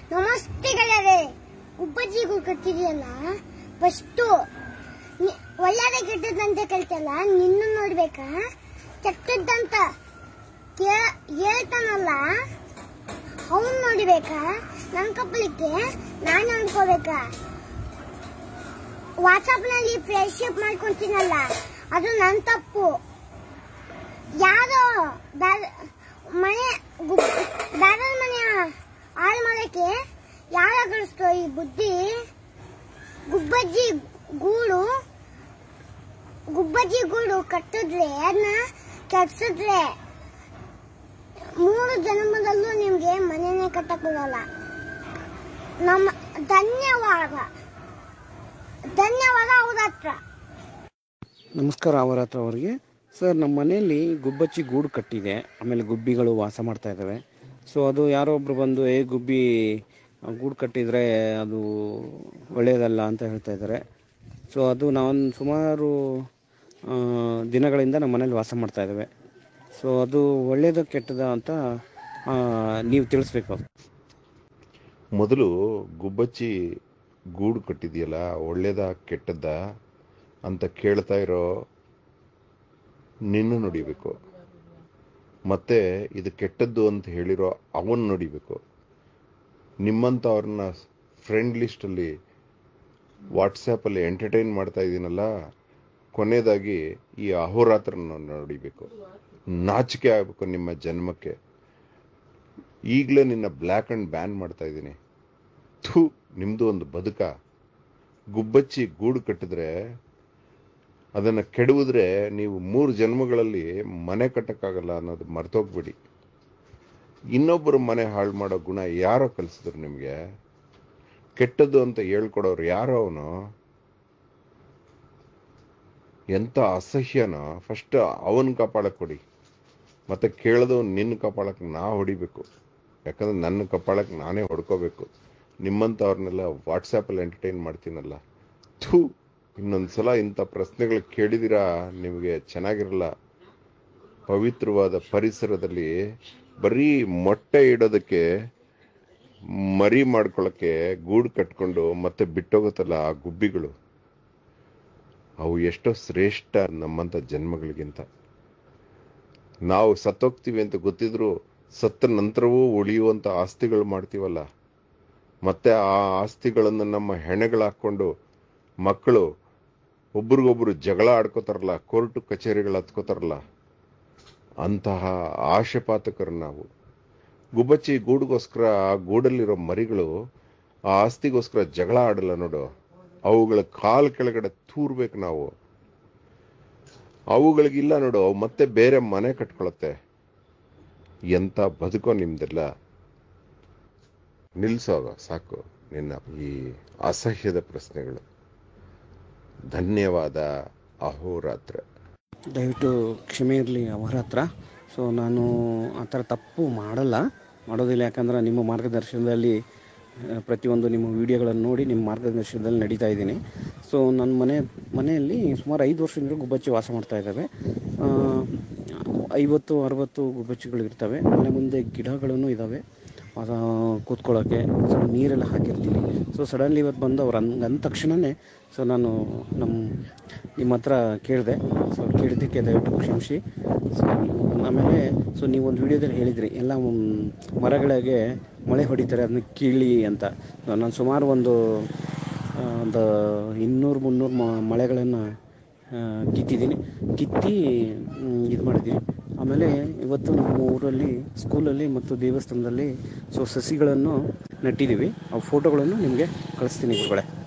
ನಮಸ್ತೆ ಗೆಳೆಯರೆ ಗುಬ್ಬಜ್ಜಿಗೂ ಕಟ್ಟಿದೆಯಲ್ಲ ಫಸ್ಟು ಒಳ್ಳೆಯದೇ ಕೆಟ್ಟದಂತ ಕೇಳ್ತಲ್ಲ ನಿನ್ನ ನೋಡ್ಬೇಕಾ ಕೆಟ್ಟದ್ದಂತ ಕೇ- ಹೇಳ್ತಾನಲ್ಲ ಅವನ್ ನೋಡ್ಬೇಕಾ ನನ್ ಕಪ್ಪಲಿಕ್ಕೆ ನಾನು ಅನ್ಕೋಬೇಕಾ ವಾಟ್ಸಪ್ ನಲ್ಲಿ ಫ್ರೆಂಡ್ಶಿಪ್ ಮಾಡ್ಕೊಂತೀನಲ್ಲ ಅದು ನನ್ ತಪ್ಪು ಯಾರೋ ಬ್ಯಾರ- ಮನೆ ಗುಬ್- ಬ್ಯಾರಲ್ ಮನೆಯ ಹಾಳು ಮಾಡಕ್ಕೆ ಯಾರ ಕಳಿಸ್ತೋ ಈ ಬುದ್ಧಿ ಗುಬ್ಬಜ್ಜಿ ಗೂಡು ಗುಬ್ಬಜ್ಜಿ ಗೂಡು ಕಟ್ಟಿದ್ರೆ ಅದನ್ನ ಕೆಡ್ಸಿದ್ರೆ ಮೂರು ಜನ್ಮದಲ್ಲೂ ನಿಮ್ಗೆ ಮನೆನೇ ಕಟ್ಟಕ್ ಬರಲ್ಲ ನಮ್ಮ ಧನ್ಯವಾದ ಧನ್ಯವಾದ ಅವ್ರ ಹತ್ರ ನಮಸ್ಕಾರ ಅವರ ಹತ್ರ ಅವರಿಗೆ ಸರ್ ನಮ್ಮ ಮನೆಯಲ್ಲಿ ಗುಬ್ಬಚ್ಚಿ ಗೂಡು ಕಟ್ಟಿದೆ ಆಮೇಲೆ ಗುಬ್ಬಿಗಳು ವಾಸ ಮಾಡ್ತಾ ಇದ್ದಾವೆ ಸೊ ಅದು ಯಾರೋ ಒಬ್ರು ಬಂದು ಏ ಗುಬ್ಬಿ ಆ, ಗೂಡು ಕಟ್ಟಿದರೆ ಅದು ಒಳ್ಳೆಯದಲ್ಲ ಅಂತ ಹೇಳ್ತಾ ಇದ್ದಾರೆ ಸೊ ಅದು ನಾವೊಂದು ಸುಮಾರು ಆ, ದಿನಗಳಿಂದ ನಮ್ಮ ಮನೇಲಿ ವಾಸ ಮಾಡ್ತಾ ಇದ್ದಾವೆ ಸೊ ಅದು ಒಳ್ಳೆಯದ ಕೆಟ್ಟದ ಅಂತ ಆ, ನೀವು ತಿಳಿಸ್ಬೇಕು ಮೊದಲು ಗುಬ್ಬಚ್ಚಿ ಗೂಡು ಕಟ್ಟಿದೆಯಲ್ಲ ಒಳ್ಳೇದ ಕೆಟ್ಟದ್ದ ಅಂತ ಕೇಳ್ತಾ ಇರೋ ನಿನ್ನ ನೋಡಿಬೇಕು ಮತ್ತೆ ಇದು ಕೆಟ್ಟದ್ದು ಅಂತ ಹೇಳಿರೋ ಅವನ್ ನೋಡಿಬೇಕು ನಿಮ್ಮಂಥವ್ರನ್ನ ಫ್ರೆಂಡ್ ಲಿಸ್ಟಲ್ಲಿ ವಾಟ್ಸಪ್ಪಲ್ಲಿ ಎಂಟರ್ಟೈನ್ ಮಾಡ್ತಾ ಇದ್ದೀನಲ್ಲ ಕೊನೆಯದಾಗಿ ಈ ಅಹೋರಾತ್ರನ ನೋಡಿಬೇಕು ನಾಚಿಕೆ ಆಗಬೇಕು ನಿಮ್ಮ ಜನ್ಮಕ್ಕೆ ಈಗಲೇ ನಿನ್ನ ಬ್ಲ್ಯಾಕ್ ಆ್ಯಂಡ್ ಬ್ಯಾನ್ ಮಾಡ್ತಾ ಇದ್ದೀನಿ ಥೂ ನಿಮ್ಮದು ಒಂದು ಬದುಕ ಗುಬ್ಬಚ್ಚಿ ಗೂಡು ಕಟ್ಟಿದ್ರೆ ಅದನ್ನು ಕೆಡವಿದ್ರೆ ನೀವು ಮೂರು ಜನ್ಮಗಳಲ್ಲಿ ಮನೆ ಕಟ್ಟಕ್ಕಾಗಲ್ಲ ಅನ್ನೋದು ಮರ್ತೋಗ್ಬಿಡಿ ಇನ್ನೊಬ್ಬರು ಮನೆ ಹಾಳು ಮಾಡೋ ಗುಣ ಯಾರೋ ಕಲಿಸಿದ್ರು ನಿಮಗೆ ಕೆಟ್ಟದ್ದು ಅಂತ ಹೇಳ್ಕೊಡೋರು ಯಾರೋ ಅವನು ಎಂಥ ಅಸಹ್ಯನ ಫಸ್ಟ್ ಅವನ್ ಕಪಾಳಕ್ಕೆ ಕೊಡಿ ಮತ್ತೆ ಕೇಳಿದವ್ ನಿನ್ನ ಕಪಾಳಕ್ಕೆ ನಾ ಹೊಡಿಬೇಕು ಯಾಕಂದ್ರೆ ನನ್ನ ಕಪಾಳಕ್ಕೆ ನಾನೇ ಹೊಡ್ಕೋಬೇಕು ನಿಮ್ಮಂಥವ್ರನ್ನೆಲ್ಲ ವಾಟ್ಸಾಪಲ್ಲಿ ಎಂಟರ್ಟೈನ್ ಮಾಡ್ತೀನಲ್ಲ ಥೂ ಇನ್ನೊಂದ್ಸಲ ಇಂಥ ಪ್ರಶ್ನೆಗಳು ಕೇಳಿದಿರಾ ನಿಮಗೆ ಚೆನ್ನಾಗಿರಲ್ಲ ಪವಿತ್ರವಾದ ಪರಿಸರದಲ್ಲಿ ಬರೀ ಮೊಟ್ಟೆ ಇಡೋದಕ್ಕೆ ಮರಿ ಮಾಡ್ಕೊಳ್ಳೋಕ್ಕೆ ಗೂಡು ಕಟ್ಕೊಂಡು ಮತ್ತೆ ಬಿಟ್ಟೋಗುತ್ತಲ್ಲ ಆ ಗುಬ್ಬಿಗಳು ಅವು ಎಷ್ಟೋ ಶ್ರೇಷ್ಠ ನಮ್ಮಂಥ ಜನ್ಮಗಳಿಗಿಂತ ನಾವು ಸತ್ತೋಗ್ತೀವಿ ಅಂತ ಗೊತ್ತಿದ್ರು ಸತ್ತ ನಂತರವೂ ಉಳಿಯುವಂಥ ಆಸ್ತಿಗಳು ಮಾಡ್ತೀವಲ್ಲ ಮತ್ತೆ ಆ ಆಸ್ತಿಗಳನ್ನು ನಮ್ಮ ಹೆಣಗಳು ಹಾಕ್ಕೊಂಡು ಮಕ್ಕಳು ಒಬ್ರಿಗೊಬ್ರು ಜಗಳ ಆಡ್ಕೋತಾರಲ್ಲ ಕೋರ್ಟು ಕಚೇರಿಗಳು ಹತ್ಕೋತಾರಲ್ಲ ಅಂತಹ ಆಶಪಾತಕರು ನಾವು ಗುಬ್ಬಚ್ಚಿ ಗೂಡಿಗೋಸ್ಕರ ಆ ಗೂಡಲ್ಲಿರೋ ಮರಿಗಳು ಆ ಆಸ್ತಿಗೋಸ್ಕರ ಜಗಳ ಆಡಲ್ಲ ನೋಡು ಅವುಗಳ ಕಾಲ್ ಕೆಳಗಡೆ ತೂರ್ಬೇಕು ನಾವು ಅವುಗಳಿಗಿಲ್ಲ ನೋಡು ಅವು ಮತ್ತೆ ಬೇರೆ ಮನೆ ಕಟ್ಕೊಳತ್ತೆ ಎಂತ ಬದುಕೋ ನಿಮ್ದೆಲ್ಲ ನಿಲ್ಸೋಗ ಸಾಕು ನಿನ್ನ ಈ ಅಸಹ್ಯದ ಪ್ರಶ್ನೆಗಳು ಧನ್ಯವಾದ ಅಹೋರಾತ್ರ ದಯವಿಟ್ಟು ಕ್ಷಮೆ ಇರಲಿ ಅವರ ಹತ್ರ ಸೊ ನಾನು ಆ ಥರ ತಪ್ಪು ಮಾಡಲ್ಲ ಮಾಡೋದಿಲ್ಲ ಯಾಕಂದ್ರೆ ನಿಮ್ಮ ಮಾರ್ಗದರ್ಶನದಲ್ಲಿ ಆ, ಪ್ರತಿಯೊಂದು ನಿಮ್ಮ ವಿಡಿಯೋಗಳನ್ನು ನೋಡಿ ನಿಮ್ಮ ಮಾರ್ಗದರ್ಶನದಲ್ಲಿ ನಡೀತಾ ಇದ್ದೀನಿ ಸೊ ನನ್ನ ಮನೆ ಮನೆಯಲ್ಲಿ ಸುಮಾರು ಐದು ವರ್ಷದಿಂದ ಗುಬ್ಬಚ್ಚಿ ವಾಸ ಮಾಡ್ತಾ ಇದ್ದಾವೆ ಆ, ಐವತ್ತು ಅರವತ್ತು ಗುಬ್ಬಚ್ಚಿಗಳು ಇರ್ತವೆ ಮನೆ ಮುಂದೆ ಗಿಡಗಳೂ ಇದ್ದಾವೆ ಅದು ಕೂತ್ಕೊಳ್ಳೋಕ್ಕೆ ಸೊ ನೀರೆಲ್ಲ ಹಾಕಿರ್ತೀನಿ ಸೊ ಸಡನ್ಲಿ ಇವತ್ತು ಬಂದು ಅವ್ರು ಅಂದ್ ಅಂದ ತಕ್ಷಣವೇ ಸೊ ನಾನು ನಮ್ಮ ನಿಮ್ಮ ಹತ್ರ ಕೇಳಿದೆ ಸೊ ಕೇಳಿದ್ದಕ್ಕೆ ದಯವಿಟ್ಟು ಕ್ಷಮಿಸಿ ಸೊ ಆಮೇಲೆ ಸೊ ನೀವು ಒಂದು ವಿಡಿಯೋದಲ್ಲಿ ಹೇಳಿದ್ರಿ ಎಲ್ಲ ಮ್, ಮರಗಳಿಗೆ ಮಳೆ ಹೊಡಿತಾರೆ ಅದನ್ನ ಕೀಳಿ ಅಂತ ನಾನು ಸುಮಾರು ಒಂದು ಆ, ಒಂದು ಇನ್ನೂರು ಮುನ್ನೂರು ಮ- ಮಳೆಗಳನ್ನು ಆ, ಕಿತ್ತಿದ್ದೀನಿ ಕಿತ್ತಿ ಇದು ಮಾಡಿದ್ದೀನಿ ಆಮೇಲೆ ಇವತ್ತು ನಮ್ಮ ಊರಲ್ಲಿ ಸ್ಕೂಲಲ್ಲಿ ಮತ್ತು ದೇವಸ್ಥಾನದಲ್ಲಿ ಸೊ ಸಸಿಗಳನ್ನು ನೆಟ್ಟಿದ್ದೀವಿ ಆ ಫೋಟೋಗಳನ್ನು ನಿಮಗೆ ಕಳಿಸ್ತೀನಿ ಗುರುಗಳೇ